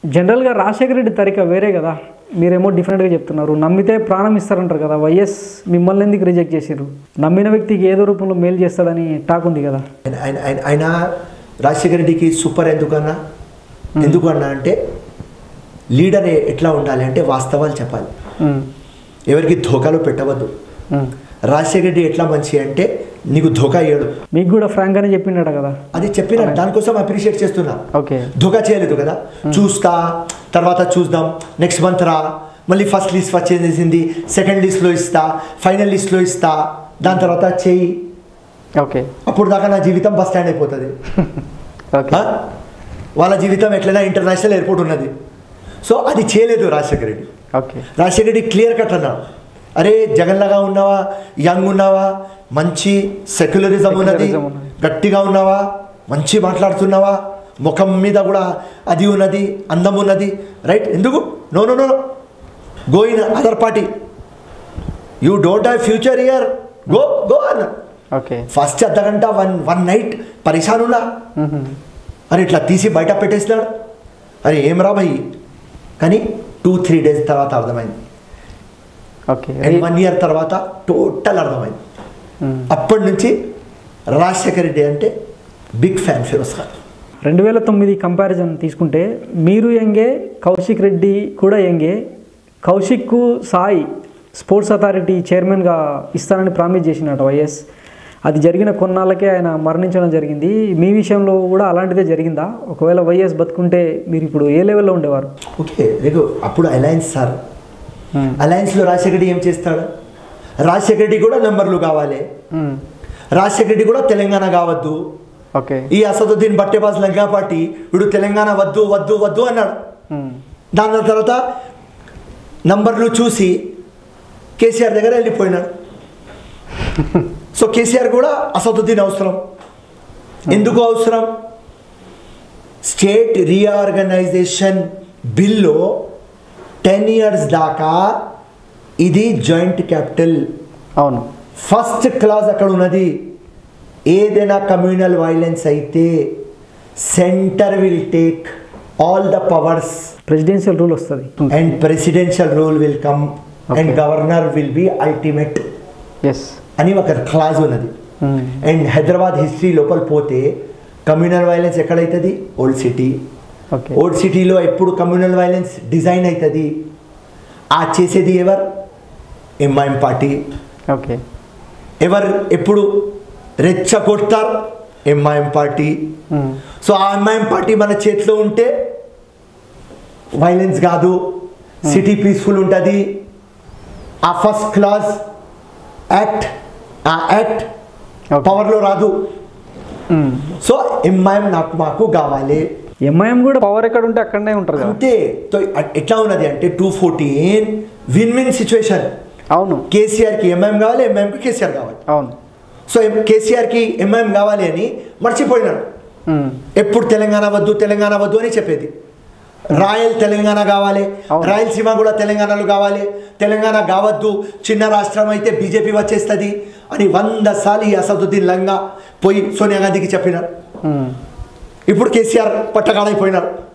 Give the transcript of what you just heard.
జనరల్గా రాజశేఖర రెడ్డి తరిక వేరే కదా మీరేమో డిఫరెంట్గా చెప్తున్నారు నమ్మితే ప్రాణం ఇస్తారంటారు కదా వైఎస్ మిమ్మల్ని ఎందుకు రిజెక్ట్ చేసారు నమ్మిన వ్యక్తికి ఏదో రూపంలో మేలు చేస్తాడని టాక్ ఉంది కదా ఆయన- ఆయన ఆయన ఆయన రాజశేఖర రెడ్డికి సూపర్ ఎందుకన్నా ఎందుకు అన్నా అంటే లీడర్ ఎ- ఎట్లా ఉండాలి అంటే వాస్తవాలు చెప్పాలి ఉమ్, ఎవరికి ధోకాలు పెట్టవద్దు ఉమ్. రాజశేఖర రెడ్డి ఎట్లా మంచి అంటే నీకు ధోకా ఇయ్యడు మీకు కూడా ఫ్రాంక్గానే చెప్పిండట కదా అది చెప్పిన దానికోసం అప్రిషియేట్ చేస్తున్నా ఓకే ధోకా చేయలేదు కదా చూస్తా తర్వాత చూద్దాం నెక్స్ట్ మంత్ రా మళ్ళీ ఫస్ట్ లిస్ట్ వచ్చేసింది సెకండ్ లిస్ట్లో ఇస్తా ఫైనల్ లిస్ట్లో ఇస్తా దాని తర్వాత చేయి ఓకే అప్పుడు దాకా నా జీవితం బస్ స్టాండ్ అయిపోతుంది ఓకే ఆ? వాళ్ళ జీవితం ఎట్లయినా ఇంటర్నేషనల్ ఎయిర్పోర్ట్ ఉన్నది సో అది చేయలేదు Rajasekhara Reddy okay Rajasekhara Reddy clear cut అన్నాడు అరే జగన్లాగా ఉన్నావా యంగ్ ఉన్నావా మంచి సెక్యులరిజం ఉన్నది Secularism ఉన్నది. గట్టిగా ఉన్నావా మంచి మాట్లాడుతున్నావా ముఖం మీద కూడా అది ఉన్నది అందం ఉన్నది రైట్ ఎందుకు no no no go in other party you don't have future year go go అన్న ఓకే ఫస్ట్ అర్ధగంట వన్ వన్ నైట్ పరిశాన్ ఉన్నా మ్మ్. అని ఇట్లా తీసి బయట పెట్టేసినాడు అరే ఏం రా భయ్ కానీ టూ త్రీ డేస్ తర్వాత అర్థమైంది ఓకే అండ్ వన్ ఇయర్ తర్వాత టోటల్ అర్థమైంది మ్మ్. అప్పటి నుంచి రాజశేఖర రెడ్డి అంటే బిగ్ ఫ్యాన్ ఫిరోజ్ ఖాన్ రెండు వేల తొమ్మిది కంపారిజన్ తీసుకుంటే మీరు యంగే కౌశిక్ రెడ్డి కూడా యంగే కౌశిక్కు సాయి స్పోర్ట్స్ అథారిటీ చైర్మన్గా ఇస్తానని ప్రామిస్ చేసినట్టు వైఎస్ అది జరిగిన కొన్నాళ్ళకే ఆయన మరణించడం జరిగింది మీ విషయంలో కూడా అలాంటిదే జరిగిందా ఒకవేళ వైఎస్ బతుకుంటే మీరు ఇప్పుడు ఏ లెవెల్లో ఉండేవారు ఓకే నీకు అప్పుడు అలయన్స్ సార్ అలయన్స్లో రాజశేఖర రెడ్డి ఏం చేస్తాడు రాజశేఖర రెడ్డి కూడా నెంబర్లు కావాలి మ్మ్. రాజశేఖర రెడ్డి కూడా తెలంగాణ కావద్దు ఓకే ఈ అసదుద్దీన్ బట్టేబాజ్ లంగా పార్టీ వీడు తెలంగాణ వద్దు వద్దు వద్దు అన్నాడు మ్మ్. దాని తర్వాత నంబర్లు చూసి కేసీఆర్ దగ్గర వెళ్ళిపోయినాడు సో కేసీఆర్ కూడా అసదుద్దీన్ అవసరం ఎందుకు అవసరం స్టేట్ రీఆర్గనైజేషన్ బిల్లో టెన్ ఇయర్స్ దాకా ఇది జాయింట్ క్యాపిటల్ అవును ఫస్ట్ క్లాస్ అక్కడ ఉన్నది ఏదైనా కమ్యూనల్ వైలెన్స్ అయితే centre will take all the powers presidential rule వస్తుంది and presidential rule will come and Okay. Governor will be ultimate as అని ఒక క్లాజ్ ఉన్నది అండ్ హైదరాబాద్ హిస్టరీ లోపల పోతే కమ్యూనల్ వైలెన్స్ ఎక్కడైతుంది ఓల్డ్ సిటీ ఓకే ఓల్డ్ సిటీలో ఎప్పుడు కమ్యూనల్ వైలెన్స్ డిజైన్ అవుతుంది ఆ చేసేది ఎవరు ఎంఐఎం పార్టీ ఓకే ఎవరు ఎప్పుడు రెచ్చగొడతారు ఎంఐఎం పార్టీ మ్మ్. సో ఆ ఎంఐఎం పార్టీ మన చేతిలో ఉంటే వైలెన్స్ కాదు సిటీ పీస్ఫుల్ ఉంటుంది ఆ ఫస్ట్ క్లాస్ యాక్ట్ ఆ యాక్ట్ Okay. పవర్లో రాదు మ్మ్. సో ఎంఐఎం నాకు మాకు కావాలి ఎంఐఎం కూడా పవర్ ఎక్కడ ఉంటే అక్కడనే ఉంటారు కదా అంతే సో ఎట్లా ఉన్నది అంటే two fourteen win win situation అవును కేసీఆర్కి ఎంఐఎం కావాలి ఎంఐఎంకి కేసీఆర్ కావాలి అవును సో ఎం- కేసీఆర్కి ఎంఐఎం కావాలి అని మర్చిపోయినాడు మ్మ్. ఎప్పుడు తెలంగాణ వద్దు తెలంగాణ వద్దు అని చెప్పేది రాయల్ తెలంగాణ కావాలి అవును. రాయలసీమ కూడా తెలంగాణలో కావాలి తెలంగాణ కావద్దు చిన్న రాష్ట్రం అయితే బీజేపీ వచ్చేస్తుంది అని వంద సార్లు ఈ అసదుద్దీన్ లంగా పోయి సోనియా గాంధీకి చెప్పినారు మ్మ్. ఇప్పుడు కేసీఆర్ పట్టగాడైపోయినాడు